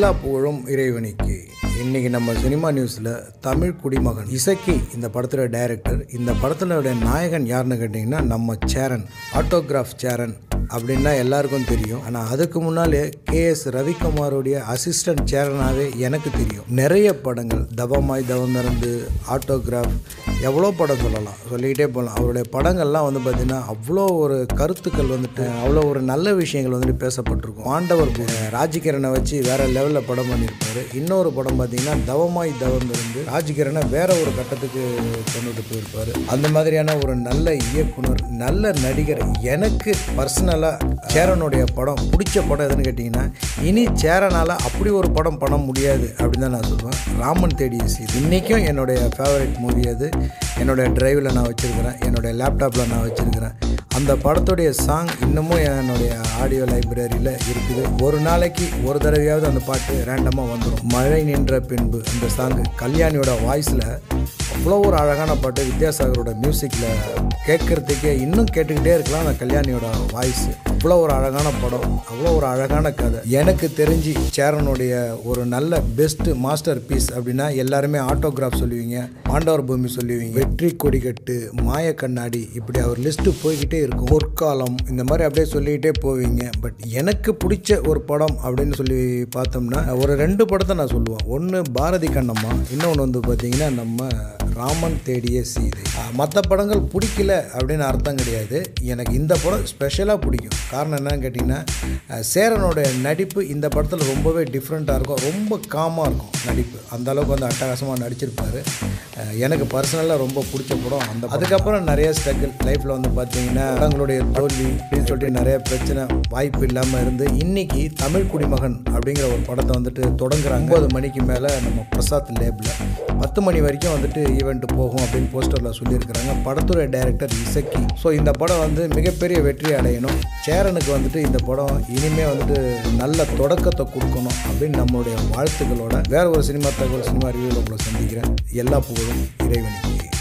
எல்லா புகழும் இறைவனுக்கு இன்னைக்கு நம்ம சினிமா நியூஸில் தமிழ் குடிமகன் இசக்கி இந்த படத்தோட டைரக்டர் இந்த படத்தினுடைய நாயகன் யாருன்னு கேட்டிங்கன்னா நம்ம சேரன் ஆட்டோகிராஃப் சேரன் அப்படின்னா எல்லாருக்கும் தெரியும் ஆனால் அதுக்கு முன்னாலே கேஎஸ் ரவிக்குமாரோடைய அசிஸ்டன்ட் சேரனாகவே எனக்கு தெரியும் நிறைய படங்கள் தவமாய் தவம் திறந்து ஆட்டோகிராஃப் எவ்வளோ படம் சொல்லலாம் சொல்லிக்கிட்டே போகலாம் அவருடைய படங்கள்லாம் வந்து பார்த்திங்கன்னா அவ்வளோ ஒரு கருத்துக்கள் வந்துட்டு அவ்வளோ ஒரு நல்ல விஷயங்கள் வந்துட்டு பேசப்பட்டிருக்கும் ஆண்டவர் பூ- ராஜ்கிரனை வச்சு வேற லெவலில் படம் பண்ணியிருப்பாரு இன்னொரு படம் பார்த்தீங்கன்னா தவமாய் தவம் இருந்து ராஜ்கிரனை வேற ஒரு கட்டத்துக்கு கொண்டுட்டு போயிருப்பாரு அந்த மாதிரியான ஒரு நல்ல இயக்குனர் நல்ல நடிகர் எனக்கு பர்சனலாக சேரனுடைய படம் பிடிச்ச படம் எதுன்னு கேட்டிங்கன்னா இனி சேரனால் அப்படி ஒரு படம் பண்ண முடியாது அப்படின்னு தான் நான் சொல்லுவேன் ராமன் தேடிய சீது இன்றைக்கும் என்னுடைய ஃபேவரட் மூவி அது என்னுடைய டிரைவில் நான் வச்சுருக்கிறேன் என்னுடைய லேப்டாப்பில் நான் வச்சுருக்கிறேன் அந்த படத்துடைய சாங் இன்னமும் என்னுடைய ஆடியோ லைப்ரரியில் இருக்குது ஒரு நாளைக்கு ஒரு தடவையாவது அந்த பாட்டு ரேண்டமாக வந்துடும் மழை நின்ற பின்பு அந்த சாங் கல்யாணியோட வாய்ஸில் அவ்வளோ ஒரு அழகான பாட்டு வித்யாசாகரோட மியூசிக்கில் கேட்குறதுக்கே இன்னும் கேட்டுக்கிட்டே இருக்கலாம் அந்த கல்யாணியோட வாய்ஸ் அவ்வளோ ஒரு அழகான படம் அவ்வளோ ஒரு அழகான கதை எனக்கு தெரிஞ்சு சேரனுடைய ஒரு நல்ல பெஸ்ட் மாஸ்டர் பீஸ் அப்படின்னா எல்லாருமே ஆட்டோகிராஃப் சொல்லுவீங்க பாண்டவர் பூமி சொல்லுவீங்க வெற்றி கொடிக்கட்டு மாய கண்ணாடி இப்படி அவர் லிஸ்ட்டு போய்கிட்டே இருக்கும் பொற்காலம் இந்த மாதிரி அப்படியே சொல்லிக்கிட்டே போவீங்க பட் எனக்கு பிடிச்ச ஒரு படம் அப்படின்னு சொல்லி பார்த்தோம்னா ஒரு ரெண்டு படத்தை நான் சொல்லுவேன் ஒன்று பாரதி கண்ணம்மா இன்னொன்று வந்து பார்த்தீங்கன்னா நம்ம ராமன் தேடிய சீதை மற்ற படங்கள் பிடிக்கல அப்படின்னு அர்த்தம் கிடையாது எனக்கு இந்த படம் ஸ்பெஷலாக பிடிக்கும் காரணம் என்னன்னு கேட்டிங்கன்னா அஹ், சேரனோட நடிப்பு இந்த படத்தில் ரொம்பவே டிஃப்ரெண்ட்டாக இருக்கும் ரொம்ப காமாக இருக்கும் நடிப்பு அந்த அளவுக்கு வந்து அட்டகாசமாக நடிச்சிருப்பாரு அஹ், எனக்கு பர்சனலாக ரொம்ப பிடிச்ச படம் அந்த அதுக்கப்புறம் நிறைய ஸ்ட்ரகிள் லைஃப்பில் வந்து பார்த்தீங்கன்னா படங்களுடைய தோல்வி அப்படின்னு சொல்லிட்டு நிறைய பிரச்சனை வாய்ப்பு இல்லாமல் இருந்து இன்னைக்கு தமிழ் குடிமகன் அப்படிங்கிற ஒரு படத்தை வந்துட்டு தொடங்குறாங்க ஒன்பது மணிக்கு மேலே நம்ம பிரசாத் லேபில் பத்து மணி வரைக்கும் வந்துட்டு ஈவெண்ட் போகும் அப்படின்னு போஸ்டரில் சொல்லியிருக்கிறாங்க படத்துறை டைரக்டர் இசக்கி ஸோ இந்த படம் வந்து மிகப்பெரிய வெற்றி அடையணும் சேரனுக்கு வந்துட்டு இந்த படம் இனிமே வந்துட்டு நல்ல தொடக்கத்தை கொடுக்கணும் அப்படின்னு நம்மளுடைய வாழ்த்துக்களோட வேற ஒரு சினிமா தகவல் சினிமா ரிவியூவில் உங்களை சந்திக்கிறேன் எல்லா புகழும் இறைவனுக்கு